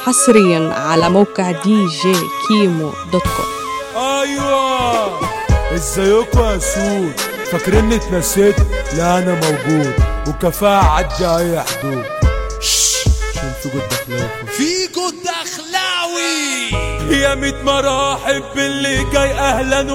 حصريا على موقع دي جي كيمو دوت كوم ايوه ازيكوا يا سود فاكريني اتنسيت لا انا موجود وكفاءة عدى اي حدود شش عشان في جود دخلاوي فيكو الدخلاوي يا ميت مراحب باللي جاي اهلا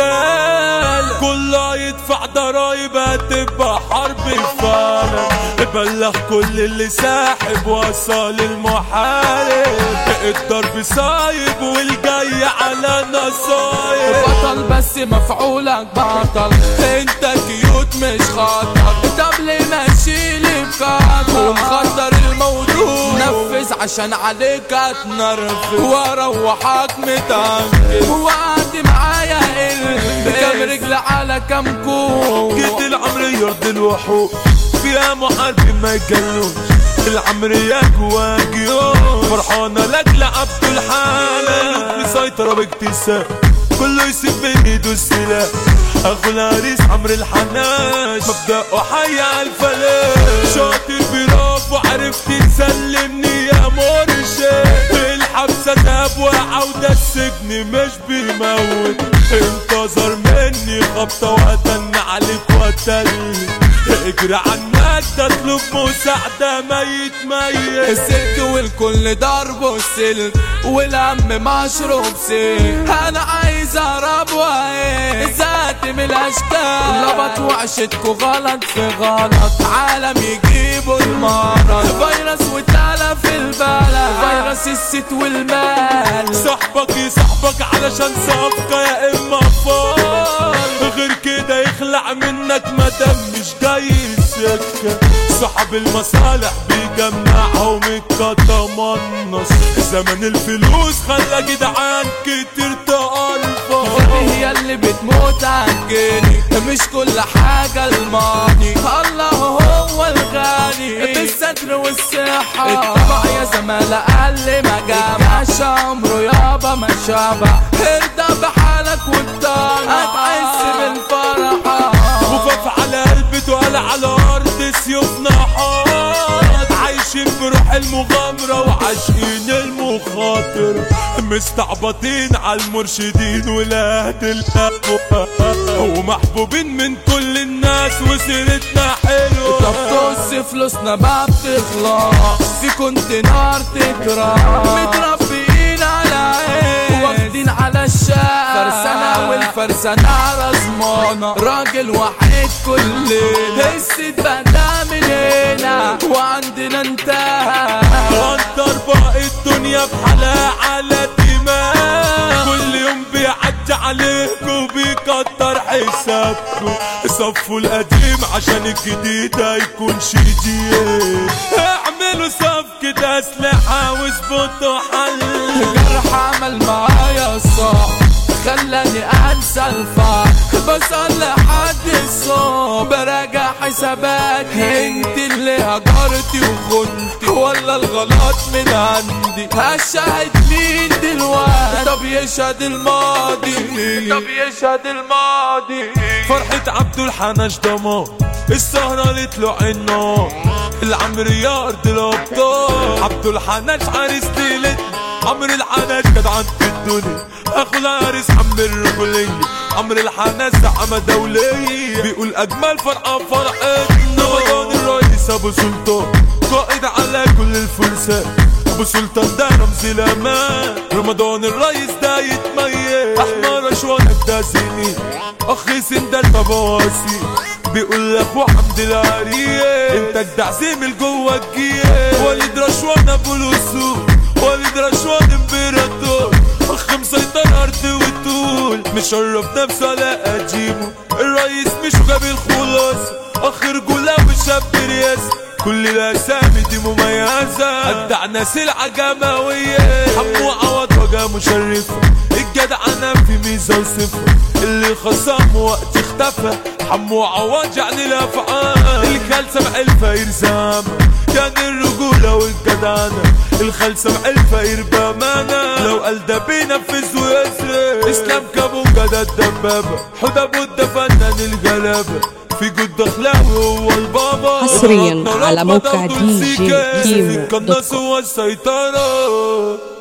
وسهلا كله يدفع ضرايب هتبقى حرب فعلا بلغ كل اللي ساحب وصل المحارب الضرب صايب والجاي على نصايب بطل بس مفعولك بطل انت كيوت مش خطر طب ليه ماشي لي بخطر ومخطر الموضوع نفذ عشان عليك اتنرفز واروحك متنكد وقعد معايا قلب كام رجل على كام كوع جيت العمر يرضي الوحوش فيها محارب ما يجلوش العمرية جوا جيوش فرحانة لك لعبت الحالة مسيطرة باكتساب كله يسيب من ايده السلاح اخو العريس عمرو الحناش مبدأه حي على الفلاش شاطر برافو عرفت تسلمني يا مرشد الحبسة تاب وعودة السجن مش بيموت انتظر مني خبطة وقتن عليك وقتل اجري عنك تطلب مساعدة ميت ميت السلك والكل ضربه السلك والهم مشروب سلك انا عايز اهرب وايه ذات من الاشكال لبط وعشتكوا غلط في غلط عالم يجيبوا المرض فيروس واتعلى في البلد فيروس الست والمال صاحبك يصاحبك علشان صفقة يا اما فار غير كده يخلع منك مادام مش جاي السكة صاحب المصالح بيجمعهم الكتمنص زمن الفلوس خلى جدعان كتير تألفة هي اللي بتموت عالجني مش كل حاجة الماضي الله هو الغني بالستر والصحة الطبع يا زمالة قل ما جمعش عمره يابا ما شبع ارضى بحالك والطاقة هتحس بالفرحة وفاف على قلبي تقال على ارض سيوفنا حار عايشين بروح المغامرة وعاشقين المخاطر مستعبطين على المرشدين ولاد الأقوى ومحبوبين من كل الناس وسيرتنا حلوة طب طز فلوسنا ما بتخلص في كونتينر تكره متربيين على عين واخدين على الشارع فرسانة والفرسانة رزمانة راجل واحد كلنا الست بدا من هنا وعندنا انتهى وانتر باقي الدنيا بحالها على دماغ كل يوم بيعدي عليك وبيكتر حسابكم صفوا القديم عشان الجديد هيكون شديد اعملوا صفقة اسلحة واظبطوا حل جرح عمل معايا الصعب خلاني انسى الفرح بصلي حد الصوب براجع حساباتي انت اللي هجرتي وخنتي ولا الغلط من عندي هشهد مين دلوقتي طب يشهد الماضي طب يشهد الماضي فرحة عبد الحناش دمار السهرة اللي طلع النار العمرية أرض الأبطال عبد الحناش عريس ليلتنا عمرو الحناش جدعان في الدنيا أخو العريس عم الرجولية عمرو الحناش زعامة دولية بيقول أجمل فرحة فرحتنا رمضان الرئيس أبو سلطان قائد على كل الفرسان ابو سلطان ده رمز الامان رمضان الرئيس ده يتميز احمر اشوانك ده سنين اخ سندر طباسي بيقول لك وحمد العريس انت جدع زميل جوه الجيش وليد رشوان ابو الاسود وليد رشوان امبراطور اخ مسيطر ارض وطول مشرف نفسه على قديمه الرئيس مش غبي الخلاص اخ رجوله وشاب رياسه كل الاسامي دي مميزة ابدع ناس العجماوية حمو عوض وجه مشرفة الجدع انا في ميزة وصفة اللي خصم وقت اختفى حمو عوض يعني الافعال الكال سبع الفاير زام كان الرجولة والجدعنة الخلسة مع الفقير بأمانة لو قال ده بينفذ ويسرق اسلام كابونجا ده الدبابة حدى بودة فنان الجلابة في جد اخلاوي هو البابا حصرياً الرد على ربنا موقع ودول دي جي سيكا. كيمو القناص دوت كوم. هو السيطرة